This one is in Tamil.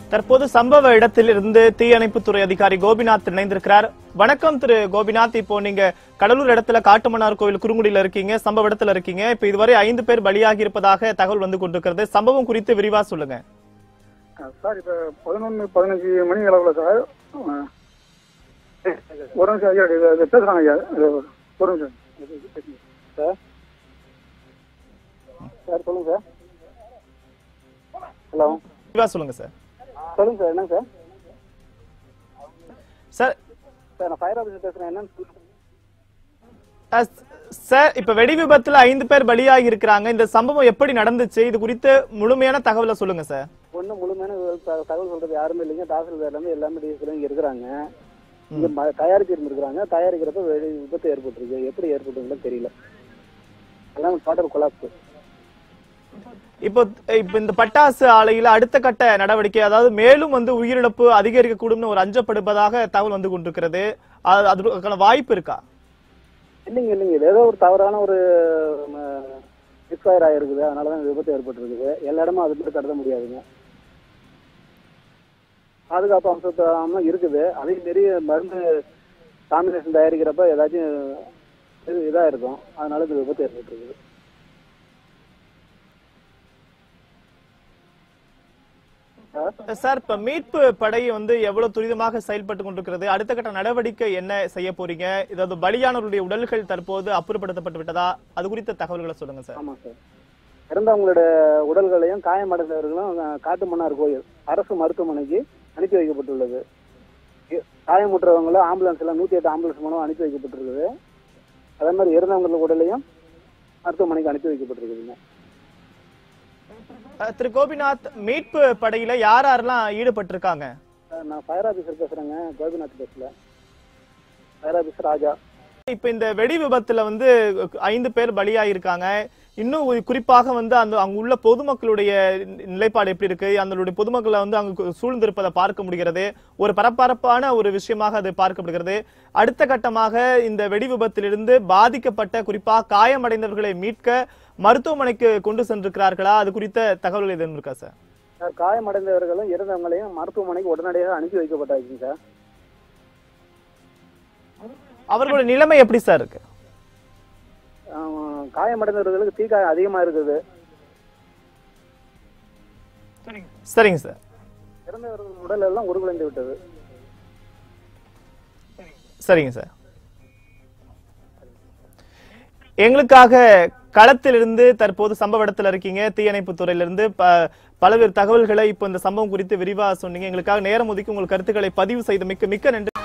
தற்போது சம்பவ இடத்திலிருந்து தீயணைப்புத்துறை அதிகாரி கோபிநாத் இணைந்திருக்கிறார் வணக்கம் திரு கோபிநாத் இப்போ நீங்க கடலூர் இடத்துல காட்டுமன்னார் கோவில் குறுங்குடியில இருக்கீங்க சம்பவ இடத்துல இருக்கீங்க இப்ப இதுவரை ஐந்து பேர் பலியாகி இருப்பதாக தகவல் வந்து கொண்டிருக்கிறது சம்பவம் குறித்து விரிவா சொல்லுங்க சார் இப்போ பதினொன்று பதினஞ்சு மணி அளவில் சார் ஆ, ஒரு நிமிஷம் ஐயா இது இது பேசுகிறாங்க ஐயா இது ஒரு நிமிஷம் சார் சார் சொல்லுங்க சார் ஹலோ விரிவா சொல்லுங்க சார் சொல்லுங்க சார் என்னங்க சார் சார் சார் நான் ஃபயர் ஆஃபீஸர் பேசுகிறேன் என்னன்னு சொல்லுங்க அஹ், சார் இப்ப வெடி விபத்துல ஐந்து பேர் பலியாகி இருக்கிறாங்க இந்த சம்பவம் எப்படி நடந்துச்சு இது குறித்து முழுமையான தகவலை சொல்லுங்க சார் ஒன்றும் முழுமையான த- தகவல் சொல்றது யாருமே இல்லைங்க தாசில்தார்லேருந்து எல்லாமே டிஎஸ்பிலும் இங்கே இருக்கிறாங்க இங்கே ம தயாரிச்சு இருந்திருக்கிறாங்க தயாரிக்கிறப்ப வெடி விபத்து ஏற்பட்டிருக்கு எப்படி ஏற்பட்டுங்களோ தெரியல எல்லாம் டோட்டல் கொலாப்ஸ் இப்போ இப்ப இந்த பட்டாசு ஆலையில அடுத்த கட்ட நடவடிக்கை அதாவது மேலும் வந்து உயிரிழப்பு அதிகரிக்க கூடும்னு ஒரு அஞ்சப்படுவதாக தகவல் வந்து கொண்டிருக்கிறது அது- அதுக்கான வாய்ப்பு இருக்கா இல்லைங்க இல்லைங்க இது ஏதோ ஒரு தவறான ஒரு மிஸ்ஃபயர் ஆயிருக்குது அதனால தான் விபத்து ஏற்பட்டிருக்குது எல்லா இடமும் அது மட்டும் கருத முடியாதுங்க பாதுகாப்பு அம்சத்தாம இருக்குது அதே மாரி மருந்து காம்பினேஷன் தயாரிக்கிறப்ப ஏதாச்சும் இது இதாக இருக்கும் அதனால இந்த விபத்து ஏற்பட்டிருக்குது சார் இப்ப மீட்பு படை வந்து எவ்வளவு துரிதமாக செயல்பட்டு கொண்டிருக்கிறது அடுத்த கட்ட நடவடிக்கை என்ன செய்ய போறீங்க இதாவது பலியானவருடைய உடல்கள் தற்போது அப்புறப்படுத்தப்பட்டு விட்டதா அது குறித்த தகவல்களை சொல்லுங்க சார் ஆமாம் சார் இறந்தவங்களோட உடல்களையும் காயமடைந்தவர்களும் அஹ், காட்டுமன்னார் கோயில் அரசு மருத்துவமனைக்கு அனுப்பி வைக்கப்பட்டுள்ளது இ- காயமுற்றவங்களும் ஆம்புலன்ஸ் எல்லாம் நூற்றி எட்டு ஆம்புலன்ஸ் மூலம் அனுப்பி வைக்கப்பட்டிருக்குது அதே மாதிரி இறந்தவங்களோட உடலையும் மருத்துவமனைக்கு அனுப்பி வைக்கப்பட்டிருக்குதுங்க அஹ், திரு கோபிநாத் மீட்பு படையில யார் யாரெல்லாம் ஈடுபட்டிருக்காங்க அஹ், நான் ஃபயர் ஆஃபீஸர் பேசுகிறேங்க கோபிநாத் பேசல ஃபயர் ஆஃபீஸர் ராஜா இப்ப இந்த வெடி விபத்துல வந்து ஐந்து பேர் பலியாயிருக்காங்க இன்னும் ஒரு குறிப்பாக வந்து அந்த அங்க உள்ள பொதுமக்களுடைய நிலைப்பாடு எப்படி இருக்கு அந்த பொதுமக்களை வந்து அங்கு சூழ்ந்திருப்பதை பார்க்க முடிகிறது ஒரு பரபரப்பான ஒரு விஷயமாக அது பார்க்கப்படுகிறது அடுத்த கட்டமாக இந்த வெடி விபத்திலிருந்து பாதிக்கப்பட்ட குறிப்பாக காயமடைந்தவர்களை மீட்க மருத்துவமனைக்கு கொண்டு சென்றிருக்கிறார்களா அது குறித்த தகவல்கள் எதுவும் இருக்கா சார் சார் காயமடைந்தவர்களும் இறந்தவங்களையும் மருத்துவமனைக்கு உடனடியாக அனுப்பி வைக்கப்பட்டாச்சுங்க சார் அவர்களுடைய நிலைமை எப்படி சார் இருக்கு அஹ், காயமடைந்தவர்களுக்கு தீக்காயம் அதிகமாக இருக்குது சரிங்க சார் இறந்தவர்கள் உடல் எல்லாம் உருகுலைந்து விட்டது சரிங்க சார் எங்களுக்காக களத்திலிருந்து தற்போது சம்பவ இடத்துல இருக்கீங்க தீயணைப்பு துறையிலிருந்து ப- பல்வேறு தகவல்களை இப்போ இந்த சம்பவம் குறித்து விரிவா சொன்னீங்க எங்களுக்காக நேரம் ஒதுக்கி உங்கள் கருத்துக்களை பதிவு செய்த மிக்க மிக்க நன்றி